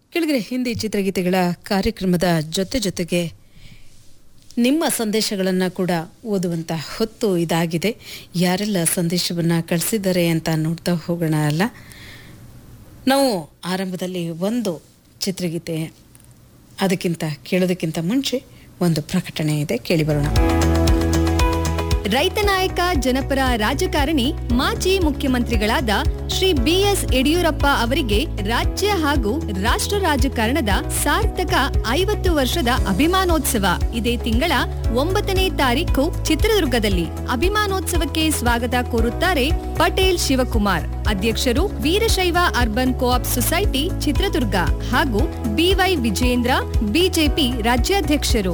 ಕೆಳಗಡೆ ಹಿಂದಿ ಚಿತ್ರಗೀತೆಗಳ ಕಾರ್ಯಕ್ರಮದ ಜೊತೆ ಜೊತೆಗೆ ನಿಮ್ಮ ಸಂದೇಶಗಳನ್ನು ಕೂಡ ಓದುವಂಥ ಹೊತ್ತು ಇದಾಗಿದೆ ಯಾರೆಲ್ಲ ಸಂದೇಶವನ್ನು ಕಳಿಸಿದ್ದಾರೆ ಅಂತ ನೋಡ್ತಾ ಹೋಗೋಣ ಅಲ್ಲ ನಾವು ಆರಂಭದಲ್ಲಿ ಒಂದು ಚಿತ್ರಗೀತೆ ಅದಕ್ಕಿಂತ ಕೇಳೋದಕ್ಕಿಂತ ಮುಂಚೆ ಒಂದು ಪ್ರಕಟಣೆ ಇದೆ ಕೇಳಿ ಬರೋಣ ರೈತ ನಾಯಕ ಜನಪರ ರಾಜಕಾರಣಿ ಮಾಜಿ ಮುಖ್ಯಮಂತ್ರಿಗಳಾದ ಶ್ರೀ ಬಿಎಸ್ ಯಡಿಯೂರಪ್ಪ ಅವರಿಗೆ ರಾಜ್ಯ ಹಾಗೂ ರಾಷ್ಟ್ರ ರಾಜಕಾರಣದ ಸಾರ್ಥಕ ಐವತ್ತು ವರ್ಷದ ಅಭಿಮಾನೋತ್ಸವ ಇದೇ ತಿಂಗಳ ಒಂಬತ್ತನೇ ತಾರೀಕು ಚಿತ್ರದುರ್ಗದಲ್ಲಿ ಅಭಿಮಾನೋತ್ಸವಕ್ಕೆ ಸ್ವಾಗತ ಕೋರುತ್ತಾರೆ ಪಟೇಲ್ ಶಿವಕುಮಾರ್ ಅಧ್ಯಕ್ಷರು Veerashaiva urban co-op society Chitradurga ಹಾಗೂ ಬಿವೈ ವಿಜೇಂದ್ರ ಬಿಜೆಪಿ ರಾಜ್ಯಾಧ್ಯಕ್ಷರು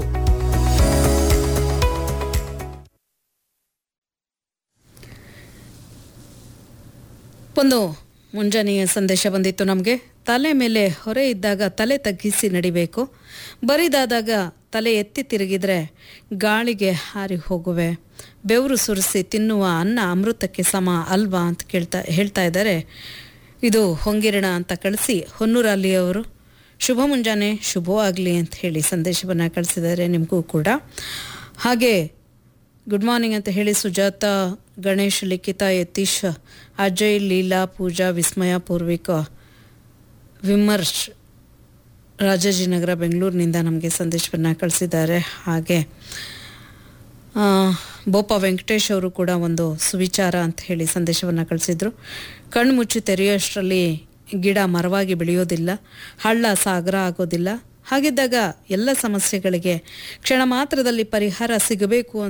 ಒಂದು ಮುಂಜಾನೆಯ ಸಂದೇಶ ಬಂದಿತ್ತು ನಮಗೆ ತಲೆ ಮೇಲೆ ಹೊರೆ ಇದ್ದಾಗ ತಲೆ ತಗ್ಗಿಸಿ ನಡಿಬೇಕು ಬರಿದಾದಾಗ ತಲೆ ಎತ್ತಿ ತಿರುಗಿದ್ರೆ ಗಾಳಿಗೆ ಹಾರಿ ಹೋಗುವೆ ಬೆವರು ಸುರಿಸಿ ತಿನ್ನುವ ಅನ್ನ ಅಮೃತಕ್ಕೆ ಸಮ ಅಲ್ವಾ ಅಂತ ಕೇಳ್ತಾ ಹೇಳ್ತಾ ಇದ್ದಾರೆ ಇದು ಹೊಂಗಿರಣ ಅಂತ ಕಳಿಸಿ ಹೊನ್ನೂರಲ್ಲಿ ಅವರು ಶುಭ ಮುಂಜಾನೆ ಶುಭವಾಗಲಿ ಅಂತ ಹೇಳಿ ಸಂದೇಶವನ್ನು ಕಳಿಸಿದ್ದಾರೆ ನಿಮಗೂ ಕೂಡ ಹಾಗೆ ಗುಡ್ ಮಾರ್ನಿಂಗ್ ಅಂತ ಹೇಳಿ ಸುಜಾತ ಗಣೇಶ್ ಲಿಖಿತ ಯತೀಶ್ ಅಜಯ್ ಲೀಲಾ ಪೂಜಾ ವಿಸ್ಮಯ ಪೂರ್ವಿಕ ವಿಮರ್ಶ್ ರಾಜಾಜಿನಗರ ಬೆಂಗಳೂರಿನಿಂದ ನಮಗೆ ಸಂದೇಶವನ್ನು ಕಳಿಸಿದ್ದಾರೆ ಹಾಗೆ ಆ, ಬೋಪ ವೆಂಕಟೇಶ್ ಅವರು ಕೂಡ ಒಂದು ಸುವಿಚಾರ ಅಂತ ಹೇಳಿ ಸಂದೇಶವನ್ನು ಕಳಿಸಿದ್ರು ಕಣ್ಣು ಮುಚ್ಚಿ ತೆರೆಯೋಷ್ಟರಲ್ಲಿ ಗಿಡ ಮರವಾಗಿ ಬೆಳೆಯೋದಿಲ್ಲ ಹಳ್ಳ ಸಾಗರ ಆಗೋದಿಲ್ಲ ಹಾಗಿದ್ದಾಗ ಎಲ್ಲ ಸಮಸ್ಯೆಗಳಿಗೆ ಕ್ಷಣ ಮಾತ್ರದಲ್ಲಿ ಪರಿಹಾರ ಸಿಗಬೇಕು